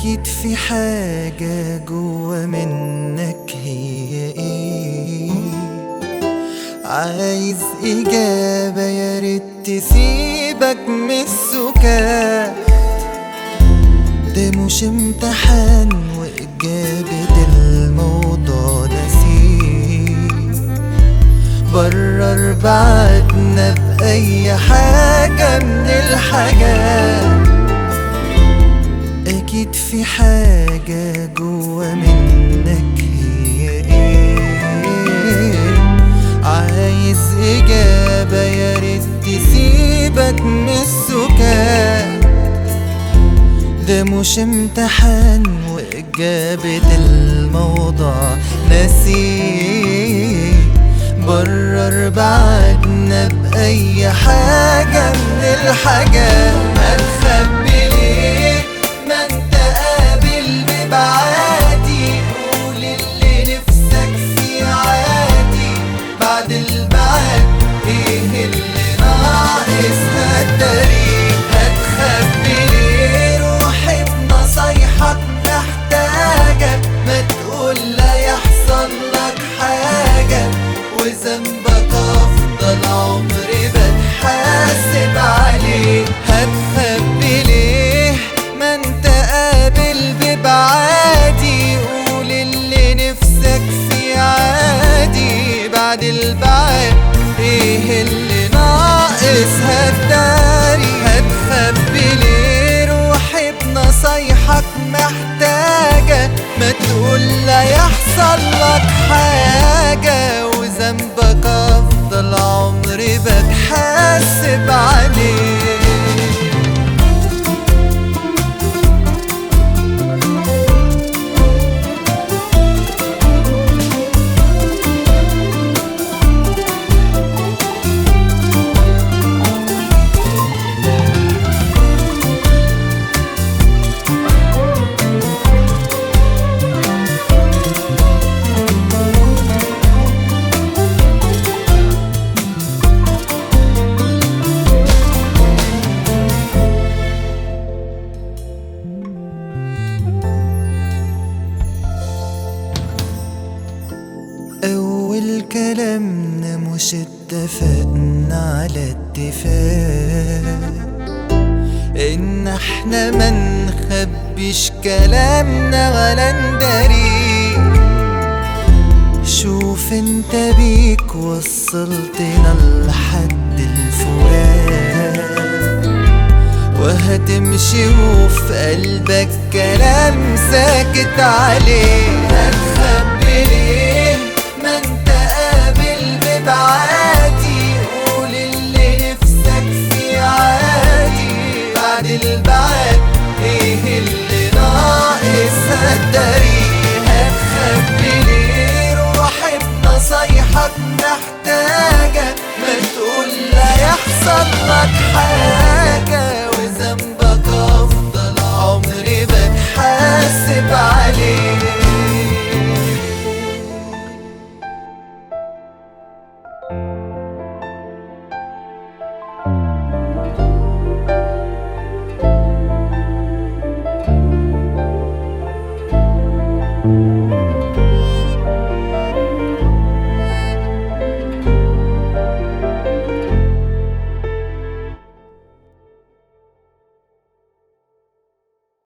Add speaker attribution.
Speaker 1: أكيد في حاجة جوا منك هي إيه عايز إجابة يا ريت تسيبك من السكات ده مش امتحان وإجابة الموضوع نسيب برر بعدنا بأي حاجة من الحاجات أكيد في حاجة جوا منك هي إيه عايز إجابة يا ريت تسيبك من السكات ده مش امتحان وإجابة الموضوع نسيب برر بعدنا بأي حاجة من الحاجات هتخبي ليه ما انت قابل ببعادي قول اللي نفسك فيه عادي بعد البعد ايه اللي ناقص هالطريق هتخبي ليه روحي بنصايحك محتاجة ما تقول لا يحصل لك حاجة وذنبك افضل عمري بتحاسب عليه هتخبي ليه ما انت قابل ببعادي قول اللي نفسك فيه عادي بعد البعد ايه اللي ناقص هتداري هتخبي ليه روحي بنصايحك محتاجة ما تقول لا يحصل لك حاجة وذنبك افضل عمري بتحاسب عليه أول كلامنا مش اتفقنا على اتفاق إن احنا ما نخبيش كلامنا ولا نداري شوف انت بيك وصلتنا لحد الفراق وهتمشي وفي قلبك كلام ساكت عليه هتخبي